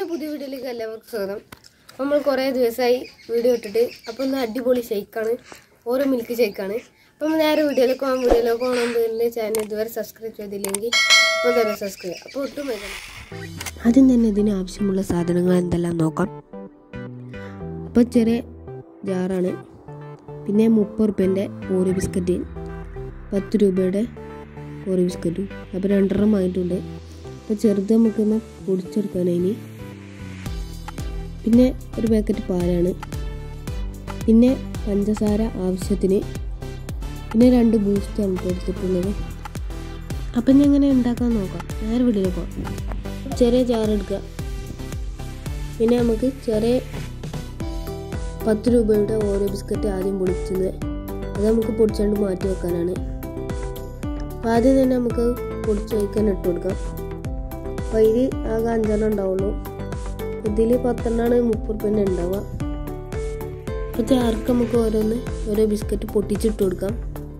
നമ്മുടെ പുതിയ വീഡിയോയിലേക്ക് എല്ലാവർക്കും സ്വാഗതം അപ്പോൾ നമ്മൾ കുറേ ദിവസമായി വീഡിയോ ഇട്ടിട്ട് അപ്പോൾ ഒന്ന് അടിപൊളി ഷെയ്ക്കാണ് ഓരോ മിൽക്ക് ഷെയ്ക്കാണ് അപ്പോൾ നമ്മൾ നേരെ വീഡിയോയിലേക്ക് പോകാൻ വീഡിയോയിലേക്ക് പോകണം എൻ്റെ ചാനൽ ഇതുവരെ സബ്സ്ക്രൈബ് ചെയ്തില്ലെങ്കിൽ അപ്പോൾ തന്നെ സബ്സ്ക്രൈബ് അപ്പോൾ ഒട്ടും വൈകണം ആദ്യം തന്നെ ഇതിന് ആവശ്യമുള്ള സാധനങ്ങൾ എന്തെല്ലാം നോക്കാം അപ്പോൾ ചെറിയ ജാറാണ് പിന്നെ മുപ്പത് റുപ്യൻ്റെ ഓറി ബിസ്ക്കറ്റ് പത്ത് രൂപയുടെ ഓറി ബിസ്ക്കറ്റും അപ്പോൾ രണ്ടെണ്ണം വാങ്ങിയിട്ടുണ്ട് അപ്പോൾ ചെറുത് നമുക്കൊന്ന് പൊടിച്ചെടുക്കാനതിന് പിന്നെ ഒരു പാക്കറ്റ് പാലാണ് പിന്നെ പഞ്ചസാര ആവശ്യത്തിന് പിന്നെ രണ്ട് ബൂസ്റ്റാണ് ഇപ്പോൾ എടുത്തിട്ടുള്ളത് അപ്പം ഞാൻ എങ്ങനെ ഉണ്ടാക്കാൻ നോക്കാം നേരെ വീട്ടിലേക്ക് പോകാം ചെറിയ ജാറെടുക്കുക പിന്നെ നമുക്ക് ചെറിയ പത്ത് രൂപയുടെ ഓരോ ബിസ്ക്കറ്റ് ആദ്യം പൊടിച്ചത് അത് നമുക്ക് പൊടിച്ചാണ്ട് മാറ്റി വെക്കാനാണ് അപ്പം ആദ്യം തന്നെ നമുക്ക് പൊടിച്ച് വയ്ക്കാൻ ഇട്ട് കൊടുക്കാം അപ്പോൾ ഇതിൽ ആകെ അഞ്ചെണ്ണം ഉണ്ടാവുള്ളൂ ഇതിൽ പത്തെണ്ണമാണ് മുപ്പത് റുപ്യൻ്റെ ഉണ്ടാവുക അപ്പോൾ ചാർക്ക് നമുക്ക് ഓരോന്ന് ഓരോ ബിസ്ക്കറ്റ് പൊട്ടിച്ചിട്ട് കൊടുക്കാം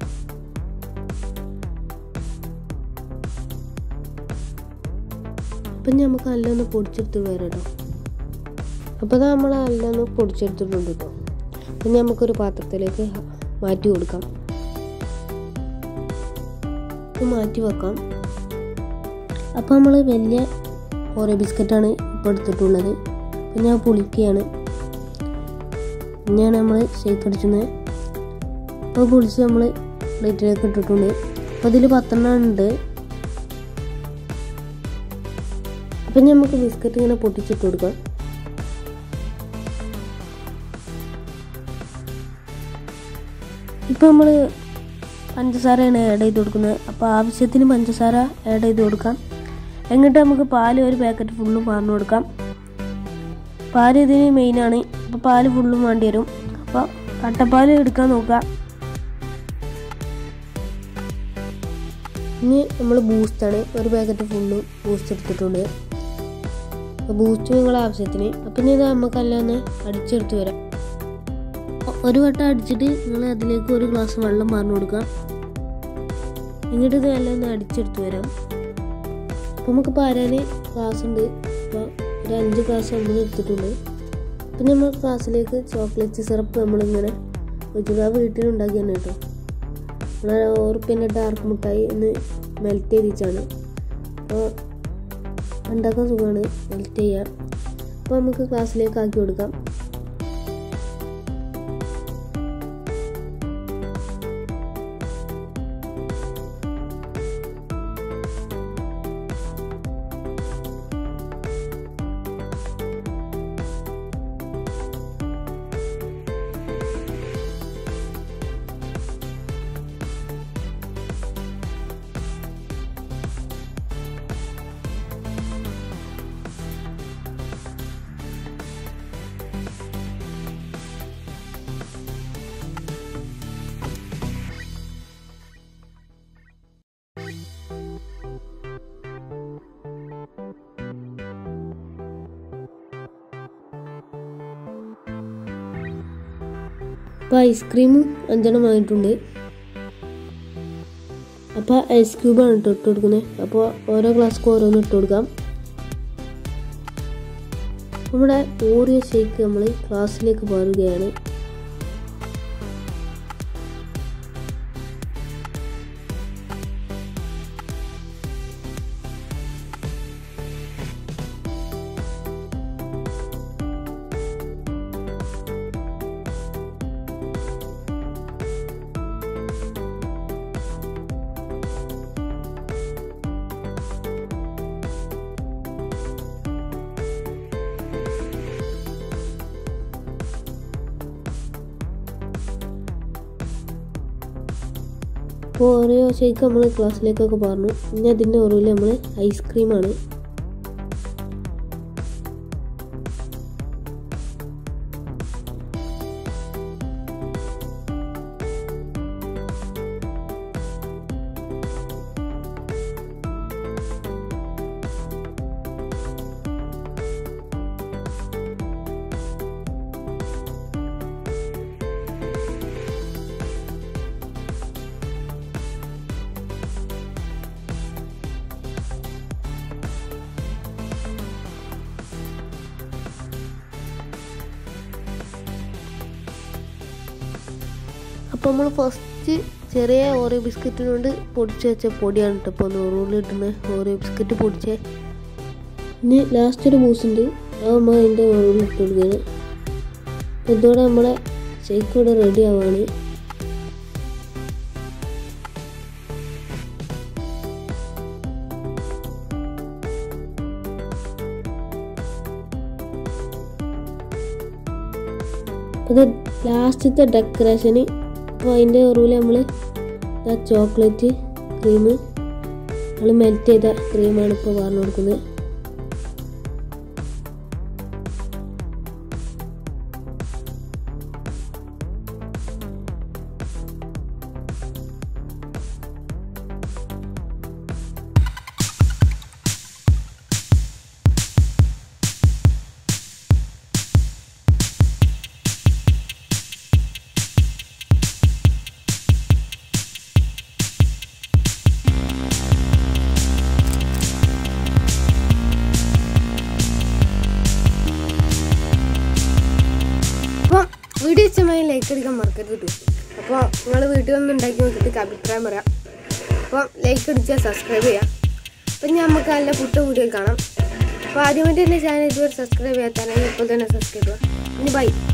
അപ്പം നമുക്ക് നല്ലൊന്ന് പൊടിച്ചെടുത്ത് വരാം കേട്ടോ അപ്പോൾ അത് നമ്മൾ നല്ലൊന്ന് പൊടിച്ചെടുത്തിട്ടുണ്ട് കേട്ടോ അപ്പം നമുക്കൊരു പാത്രത്തിലേക്ക് മാറ്റി കൊടുക്കാം ഇത് മാറ്റി വെക്കാം അപ്പോൾ നമ്മൾ വലിയ ഓരോ ബിസ്ക്കറ്റാണ് ഇപ്പോൾ എടുത്തിട്ടുള്ളത് അപ്പം ഞാൻ പൊളിക്കുകയാണ് ഇനിയാണ് നമ്മൾ ഷേക്ക് അടിച്ചത് അപ്പോൾ പൊളിച്ച് നമ്മൾ പ്ലേറ്റിലേക്ക് ഇട്ടിട്ടുണ്ട് അപ്പോൾ അതിൽ പത്തെണ്ണം ഉണ്ട് അപ്പം നമുക്ക് ബിസ്ക്കറ്റ് ഇങ്ങനെ പൊട്ടിച്ചിട്ട് കൊടുക്കാം ഇപ്പം നമ്മൾ പഞ്ചസാരയാണ് ആഡ് ചെയ്ത് കൊടുക്കുന്നത് അപ്പോൾ ആവശ്യത്തിന് പഞ്ചസാര ആഡ് ചെയ്ത് കൊടുക്കാം എന്നിട്ട് നമുക്ക് പാല് ഒരു പാക്കറ്റ് ഫുള്ളും പറഞ്ഞു കൊടുക്കാം പാല് ഇതിന് മെയിനാണ് അപ്പോൾ പാല് ഫുള്ളും വേണ്ടി വരും അപ്പോൾ കട്ടപ്പാൽ എടുക്കാൻ നോക്കാം ഇനി നമ്മൾ ബൂസ്റ്റാണ് ഒരു പാക്കറ്റ് ഫുള്ളും ബൂസ്റ്റ് എടുത്തിട്ടുണ്ട് അപ്പോൾ ബൂസ്റ്റ് നിങ്ങളെ ആവശ്യത്തിന് അപ്പം ഇനി ഇത് നമുക്കെല്ലാം ഒന്ന് അടിച്ചെടുത്ത് വരാം ഒരു വട്ടം അടിച്ചിട്ട് നിങ്ങൾ അതിലേക്ക് ഒരു ഗ്ലാസ് വെള്ളം പറഞ്ഞു കൊടുക്കാം എന്നിട്ട് ഇത് എല്ലാം ഒന്ന് അടിച്ചെടുത്ത് വരാം അപ്പോൾ നമുക്ക് പാരാൻ ഗ്ലാസ് ഉണ്ട് അപ്പോൾ ഒരു അഞ്ച് ഗ്ലാസ് നമ്മൾ എടുത്തിട്ടുണ്ട് അപ്പം നമ്മൾ ഗ്ലാസ്സിലേക്ക് ചോക്ലേറ്റ് സിറപ്പ് നമ്മളിങ്ങനെ വെച്ചിട്ട് ആ വീട്ടിലുണ്ടാക്കി തന്നെ കേട്ടോ നമ്മൾ ഓർപ്പിൻ്റെ ഡാർക്ക് മുട്ടായി ഒന്ന് മെൽറ്റ് ചെയ്തിച്ചാണ് അപ്പോൾ ഉണ്ടാക്കാൻ സുഖമാണ് മെൽറ്റ് ചെയ്യാം അപ്പോൾ നമുക്ക് ഗ്ലാസ്സിലേക്ക് ആക്കി കൊടുക്കാം അപ്പോൾ ഐസ്ക്രീമും അഞ്ചെണ്ണം വാങ്ങിയിട്ടുണ്ട് അപ്പോൾ ഐസ് ക്യൂബാണ് ഇട്ട് ഇട്ട് കൊടുക്കുന്നത് അപ്പോൾ ഓരോ ഗ്ലാസ്ക്ക് ഓരോന്ന് ഇട്ട് കൊടുക്കാം നമ്മുടെ ഓറിയോ ഷേക്ക് നമ്മൾ ഗ്ലാസ്സിലേക്ക് പാറുകയാണ് അപ്പോൾ ഓരോ ഷേക്ക് നമ്മൾ ക്ലാസ്സിലേക്കൊക്കെ പറഞ്ഞു ഇനി അതിൻ്റെ ഓരോയിൽ നമ്മൾ ഐസ്ക്രീമാണ് അപ്പോൾ നമ്മൾ ഫസ്റ്റ് ചെറിയ ഓറിയോ ബിസ്ക്കറ്റിനോട് പൊടിച്ച് വെച്ച പൊടിയാണ് കേട്ടോ ഇപ്പോൾ നൂറുള്ളിൽ ഇട്ടുന്ന ഓറിയോ ബിസ്ക്കറ്റ് പൊടിച്ചേ ഇനി ലാസ്റ്റ് ഒരു ബൂസ്റ്റ് ഉണ്ട് അത് നമ്മൾ അതിൻ്റെ മുകളിൽ ഇട്ട് കൊടുക്കുകയാണ് അപ്പോൾ ഇതോടെ നമ്മളെ ഷേക്ക് ഇവിടെ റെഡി ആവാണ് ഇത് ലാസ്റ്റത്തെ ഡെക്കറേഷന് അപ്പോൾ അതിൻ്റെ ഉറവിൽ നമ്മൾ ഇതാ ചോക്ലേറ്റ് ക്രീം നമ്മൾ മെൽറ്റ് ചെയ്ത ക്രീമാണ് ഇപ്പോൾ പറഞ്ഞു കൊടുക്കുന്നത് അപ്പോൾ വീഡിയോ ഇഷ്ടമായി ലൈക്ക് അടിക്കാൻ മറക്കരുത് കേട്ടോ അപ്പോൾ നിങ്ങൾ വീട്ടിൽ വന്ന് ഉണ്ടാക്കി നോക്കിയിട്ട് അഭിപ്രായം പറയാം അപ്പോൾ ലൈക്ക് അടിച്ചാൽ സബ്സ്ക്രൈബ് ചെയ്യാം അപ്പം നമുക്ക് നല്ല പുട്ട വീഡിയോ കാണാം അപ്പോൾ ആദ്യമായിട്ട് എൻ്റെ ചാനൽ ഇതുവരെ സബ്സ്ക്രൈബ് ചെയ്യാത്താണെങ്കിൽ ഇപ്പോൾ തന്നെ സബ്സ്ക്രൈബ് ചെയ്യാം ഇനി ബൈ